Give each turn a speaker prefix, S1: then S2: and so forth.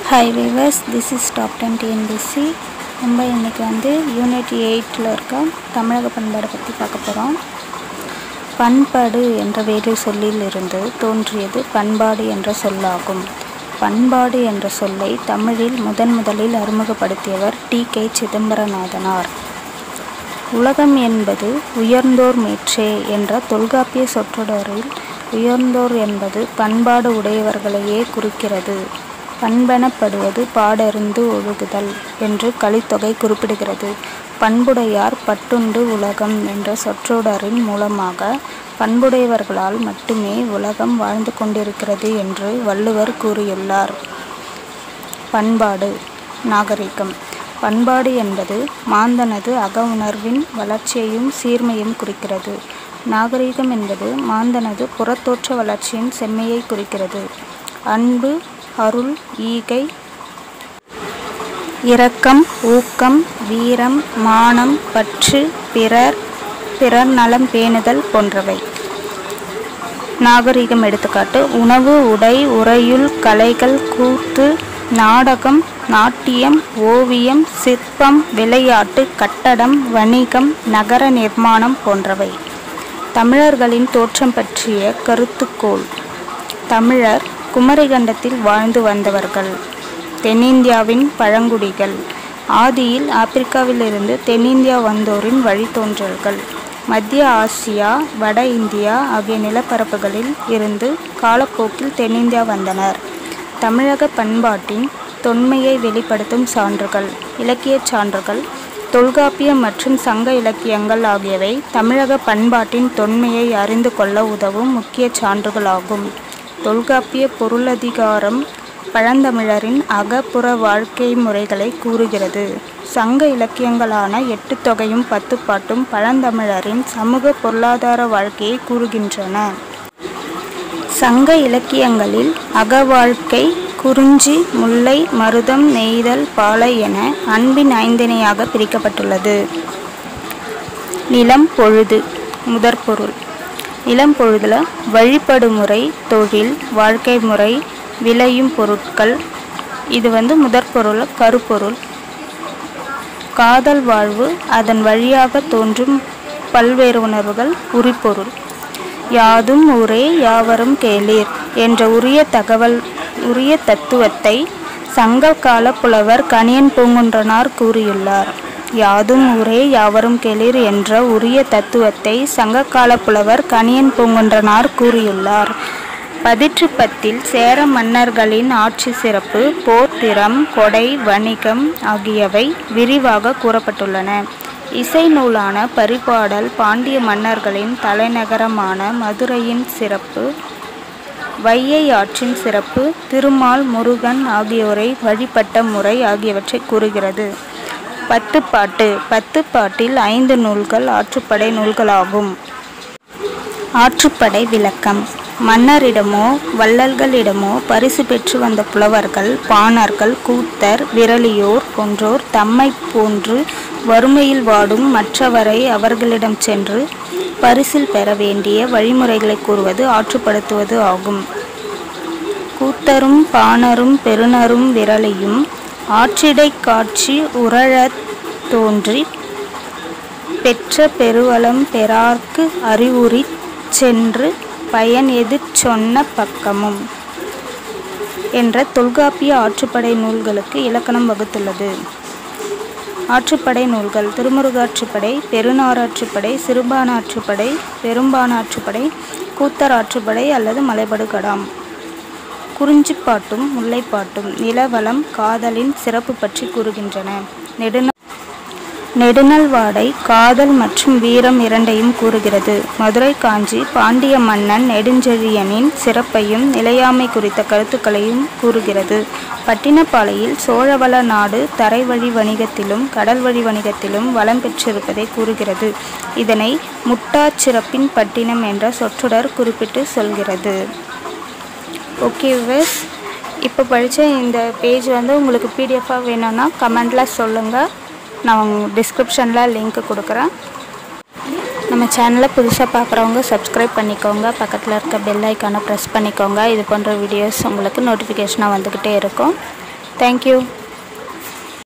S1: hi viewers this is top ten TNPSC நம்ம இன்றைக்கி வந்து யூனிட் எயிட்டில் இருக்க தமிழக பண்பாடை பற்றி பார்க்க போகிறோம் பண்பாடு என்ற வேறு சொல்லில் இருந்து தோன்றியது பண்பாடு என்ற சொல்லாகும் பண்பாடு என்ற சொல்லை தமிழில் முதன் முதலில் அறிமுகப்படுத்தியவர் டி கே சிதம்பரநாதனார் உலகம் என்பது உயர்ந்தோர் மேற்றே என்ற தொல்காப்பிய சொற்றொடரில் உயர்ந்தோர் என்பது பண்பாடு உடையவர்களையே குறிக்கிறது பண்பெனப்படுவது பாடறிந்து ஒழுகுதல் என்று கலித்தொகை குறிப்பிடுகிறது பண்புடையார் பட்டுண்டு உலகம் என்ற சொற்றொடரின் மூலமாக பண்புடையவர்களால் மட்டுமே உலகம் வாழ்ந்து கொண்டிருக்கிறது என்று வள்ளுவர் கூறியுள்ளார் பண்பாடு நாகரிகம் பண்பாடு என்பது மாந்தனது அக உணர்வின் வளர்ச்சியையும் சீர்மையும் குறிக்கிறது நாகரிகம் என்பது மாந்தனது புறத்தோற்ற வளர்ச்சியின் செம்மையை குறிக்கிறது அன்பு அருள் ஈகை இரக்கம் ஊக்கம் வீரம் மானம் பற்று பிறர் பிறர் நலம் பேணுதல் போன்றவை நாகரிகம் எடுத்துக்காட்டு உணவு உடை உறையுள் கலைகள் கூத்து நாடகம் நாட்டியம் ஓவியம் சிற்பம் விளையாட்டு கட்டடம் வணிகம் நகர நிர்மாணம் போன்றவை தமிழர்களின் தோற்றம் பற்றிய கருத்துக்கோள் தமிழர் குமரிகண்டத்தில் வாழ்ந்து வந்தவர்கள் தென்னிந்தியாவின் பழங்குடிகள் ஆதியில் ஆப்பிரிக்காவிலிருந்து தென்னிந்தியா வந்தோரின் வழித்தோன்றல்கள் மத்திய ஆசியா வட இந்தியா ஆகிய நிலப்பரப்புகளில் இருந்து காலப்போக்கில் தென்னிந்தியா வந்தனர் தமிழக பண்பாட்டின் தொன்மையை வெளிப்படுத்தும் சான்றுகள் இலக்கியச் சான்றுகள் தொல்காப்பிய மற்றும் சங்க இலக்கியங்கள் ஆகியவை தமிழக பண்பாட்டின் தொன்மையை அறிந்து கொள்ள உதவும் முக்கிய சான்றுகளாகும் தொல்காப்பிய பொருளதிகாரம் பழந்தமிழரின் அகப்புற வாழ்க்கை முறைகளை கூறுகிறது சங்க இலக்கியங்களான எட்டு தொகையும் பத்து பாட்டும் பழந்தமிழரின் சமூக பொருளாதார வாழ்க்கையை கூறுகின்றன சங்க இலக்கியங்களில் அகவாழ்க்கை குறிஞ்சி முல்லை மருதம் நெய்தல் பாலை என அன்பின் ஐந்திணையாக பிரிக்கப்பட்டுள்ளது நிலம் பொழுது முதற்பொருள் நிலம் பொழுதுல வழிபடுமுறை தொழில் வாழ்க்கை முறை விளையும் பொருட்கள் இது வந்து முதற்பொருள் கருப்பொருள் காதல் வாழ்வு அதன் வழியாக தோன்றும் பல்வேறு உணர்வுகள் உரிப்பொருள் யாதும் ஊரே யாவரும் கேளீர் என்ற உரிய தகவல் உரிய தத்துவத்தை சங்ககால புலவர் கணியன் பூங்குன்றனார் கூறியுள்ளார் யாதும் ஊரே யாவரும் கேளீர் என்ற உரிய தத்துவத்தை சங்ககால புலவர் கணியன் பூங்குன்றனார் கூறியுள்ளார் பதிற்று பத்தில் சேர மன்னர்களின் ஆட்சி சிறப்பு போர்த்திறம் கொடை வணிகம் ஆகியவை விரிவாக கூறப்பட்டுள்ளன இசை நூலான பரிபாடல் பாண்டிய மன்னர்களின் தலைநகரமான மதுரையின் சிறப்பு வையை ஆற்றின் சிறப்பு திருமால் முருகன் ஆகியோரை வழிபட்ட முறை ஆகியவற்றை கூறுகிறது பத்து பாட்டு பத்து பாட்டில் ஐந்து நூல்கள் ஆற்றுப்படை நூல்களாகும் ஆற்றுப்படை விளக்கம் மன்னரிடமோ வள்ளல்களிடமோ பரிசு பெற்று வந்த புலவர்கள் பாணர்கள் கூத்தர் விரலியோர் போன்றோர் தம்மை போன்று வறுமையில் வாடும் மற்றவரை அவர்களிடம் சென்று பரிசில் பெற வேண்டிய வழிமுறைகளை கூறுவது ஆற்றுப்படுத்துவது ஆகும் கூத்தரும் பாணரும் பெருநரும் விரலையும் ஆற்றிடை காட்சி உரழத் தோன்றி பெற்ற பெருவளம் பெறார்க்கு அறிவுறி சென்று பயன் எதிர் சொன்ன பக்கமும் என்ற தொல்காப்பிய ஆற்றுப்படை நூல்களுக்கு இலக்கணம் வகுத்துள்ளது ஆற்றுப்படை நூல்கள் திருமுருகாற்றுப்படை பெருநாராற்றுப்படை சிறுபானாற்றுப்படை பெரும்பானாற்றுப்படை கூத்தராற்றுப்படை அல்லது மலைபடுகடாம் குறிஞ்சிப்பாட்டும் முல்லைப்பாட்டும் நிலவளம் காதலின் சிறப்பு பற்றி கூறுகின்றன நெடுந நெடுநல் வாடை காதல் மற்றும் வீரம் இரண்டையும் கூறுகிறது மதுரை காஞ்சி பாண்டிய மன்னன் நெடுஞ்செழியனின் சிறப்பையும் நிலையாமை குறித்த கருத்துக்களையும் கூறுகிறது பட்டினப்பாளையில் சோழவள நாடு தரை வழி வணிகத்திலும் கடல் வழி வணிகத்திலும் வளம் பெற்றிருப்பதை கூறுகிறது இதனை முட்டாச்சிறப்பின் பட்டினம் என்ற சொற்றொடர் குறிப்பிட்டு சொல்கிறது ஓகே விவஸ் இப்போ படித்த இந்த பேஜ் வந்து உங்களுக்கு பிடிஎஃபாக வேணும்னா கமெண்டில் சொல்லுங்கள் நான் டிஸ்கிரிப்ஷனில் லிங்க் கொடுக்குறேன் நம்ம சேனலை புதுசாக பார்க்குறவங்க சப்ஸ்கிரைப் பண்ணிக்கோங்க பக்கத்தில் இருக்க பெல் ஐக்கானை ப்ரெஸ் பண்ணிக்கோங்க இது போன்ற வீடியோஸ் உங்களுக்கு நோட்டிஃபிகேஷனாக வந்துக்கிட்டே இருக்கும் தேங்க்யூ